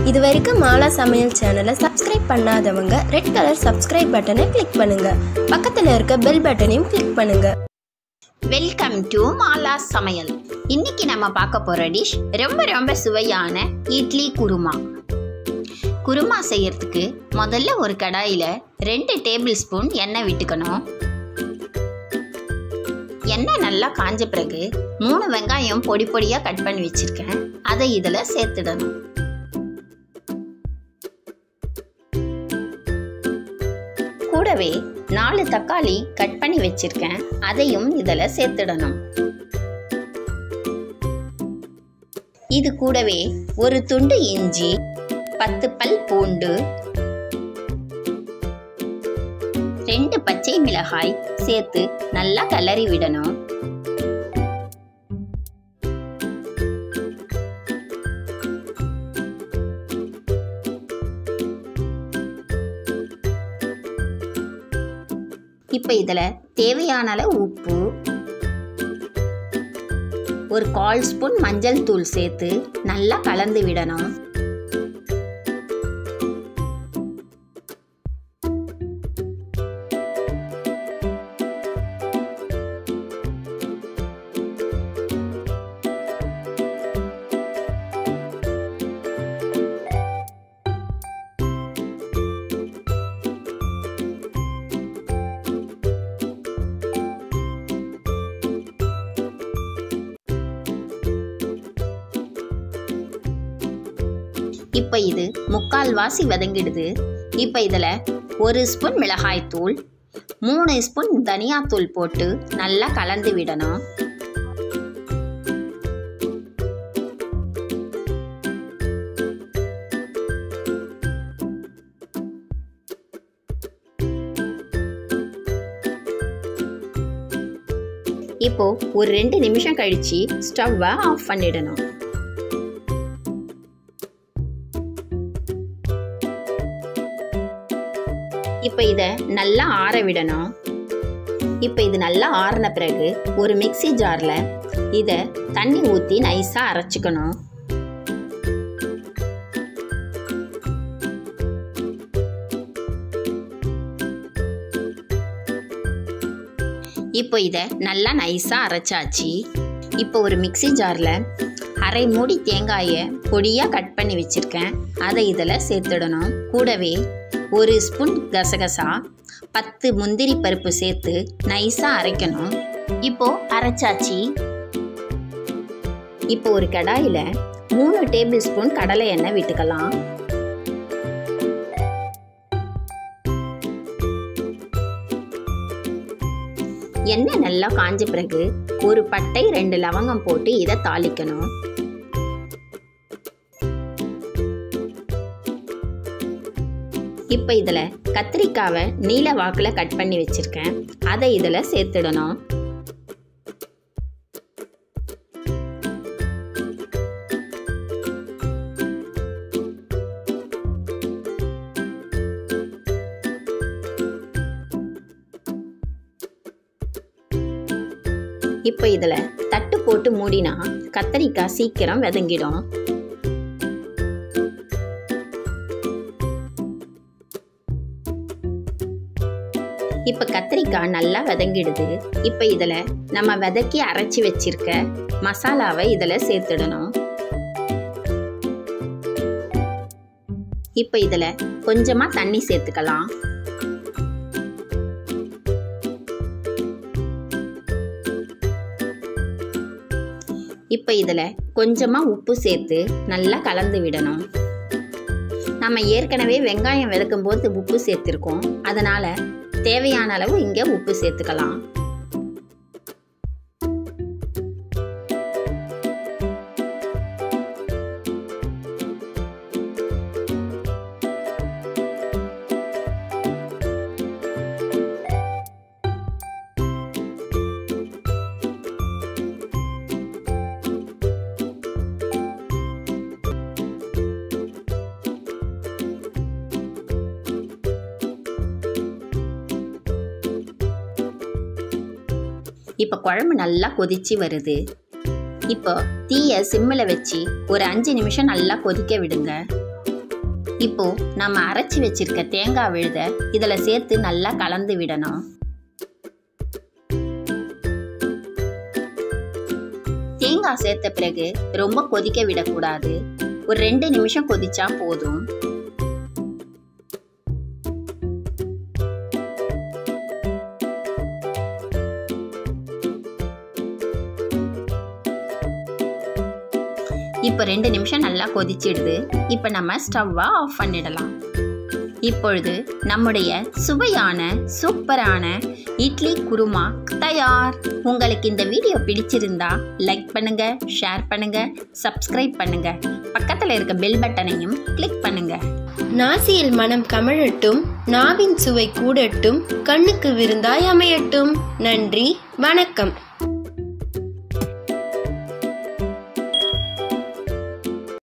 இது வரைக்கும் மாலா சமையல் சேனலை சப்ஸ்கிரைப் பண்ணாதவங்க ரெட் கலர் சப்ஸ்கிரைப் பட்டனை கிளிக் பண்ணுங்க பக்கத்தில் இருக்க பெல் பட்டனையும் கிளிக் பண்ணுங்க வெல்கம் டு மாலா சமையல் இன்னைக்கு நம்ம பார்க்க போற டிஷ் ரொம்ப ரொம்ப சுவையான இட்லி குருமா குருமா செய்யறதுக்கு முதல்ல ஒரு கடாயில ரெண்டு டேபிள் ஸ்பூன் எண்ணெய் விட்டுக்கணும் எண்ணெய் நல்லா காஞ்ச பிறகு மூணு வெங்காயம் பொடி பொடியாக கட் பண்ணி வச்சிருக்கேன் அதை இதில் சேர்த்துடணும் கூடவே நாலு தக்காளி கட் பண்ணி வச்சிருக்கேன் அதையும் இதில் சேர்த்துடணும் இது கூடவே ஒரு துண்டு இஞ்சி பத்து பல் பூண்டு ரெண்டு பச்சை மிளகாய் சேர்த்து நல்லா கிளறி விடணும் இப்போ இதில் தேவையான அளவு உப்பு ஒரு கால் ஸ்பூன் மஞ்சள் தூள் சேர்த்து நல்லா கலந்து விடணும் இப்போ இது முக்கால் வாசி வதங்கிடுது இப்போ இதில் ஒரு ஸ்பூன் மிளகாய் தூள் மூணு ஸ்பூன் தனியாத்தூள் போட்டு நல்லா கலந்து விடணும் இப்போ ஒரு ரெண்டு நிமிஷம் கழிச்சு ஸ்டவ்வை ஆஃப் பண்ணிடணும் இப்போ இதை நல்லா ஆற விடணும் இப்போ இது நல்லா ஆறின பிறகு ஒரு மிக்ஸி ஜாரில் இதை தண்ணி ஊற்றி நைஸாக அரைச்சிக்கணும் இப்போ இதை நல்லா நைஸாக அரைச்சாச்சு இப்போ ஒரு மிக்ஸி ஜாரில் அரை மூடி தேங்காயை பொடியாக கட் பண்ணி வச்சுருக்கேன் அதை இதில் சேர்த்துடணும் கூடவே ஒரு ஸ்பூன் கசகசா பத்து முந்திரி பருப்பு சேர்த்து நைஸாக அரைக்கணும் இப்போ அரைச்சாச்சு இப்போ ஒரு கடாயில் மூணு டேபிள் ஸ்பூன் கடலை எண்ணெய் விட்டுக்கலாம் எண்ணெய் நல்லா காஞ்ச பிறகு ஒரு பட்டை ரெண்டு லவங்கம் போட்டு இதை தாளிக்கணும் இப்போ இதில் கத்திரிக்காவை நீல வாக்கில் கட் பண்ணி வச்சுருக்கேன் அதை இதில் சேர்த்துடணும் இப்போ இதில் தட்டு போட்டு மூடினா கத்தரிக்காய் சீக்கிரம் வதங்கிடும் இப்போ கத்திரிக்காய் நல்லா வதங்கிடுது இப்போ இதில் நம்ம வதக்கி அரைச்சி வச்சிருக்க மசாலாவை இதில் சேர்த்துடணும் இப்போ இதில் கொஞ்சமாக தண்ணி சேர்த்துக்கலாம் இப்போ இதில் கொஞ்சமாக உப்பு சேர்த்து நல்லா கலந்து விடணும் நம்ம ஏற்கனவே வெங்காயம் வதக்கும் போது உப்பு சேர்த்துருக்கோம் அதனால் தேவையான அளவு இங்கே உப்பு சேர்த்துக்கலாம் இப்போ குழம்பு நல்லா கொதிச்சு வருது இப்போ தீயை சிம்மில் வச்சு ஒரு அஞ்சு நிமிஷம் நல்லா கொதிக்க விடுங்க இப்போ நம்ம அரைச்சி வச்சிருக்க தேங்காய் விழுத இதில் சேர்த்து நல்லா கலந்து விடணும் தேங்காய் சேர்த்த பிறகு ரொம்ப கொதிக்க விடக்கூடாது ஒரு ரெண்டு நிமிஷம் கொதிச்சா போதும் இப்போ ரெண்டு நிமிஷம் நல்லா கொதிச்சிடுது இப்போ நம்ம ஸ்டவ்வை ஆஃப் பண்ணிடலாம் இப்பொழுது நம்முடைய சுவையான சூப்பரான இட்லி குருமா தயார் உங்களுக்கு இந்த வீடியோ பிடிச்சிருந்தா லைக் பண்ணுங்க ஷேர் பண்ணுங்க சப்ஸ்கிரைப் பண்ணுங்க பக்கத்தில் இருக்க பெல் பட்டனையும் கிளிக் பண்ணுங்க நாசியில் மனம் கமழட்டும் நாவின் சுவை கூடட்டும் கண்ணுக்கு விருந்தாய் அமையட்டும் நன்றி வணக்கம்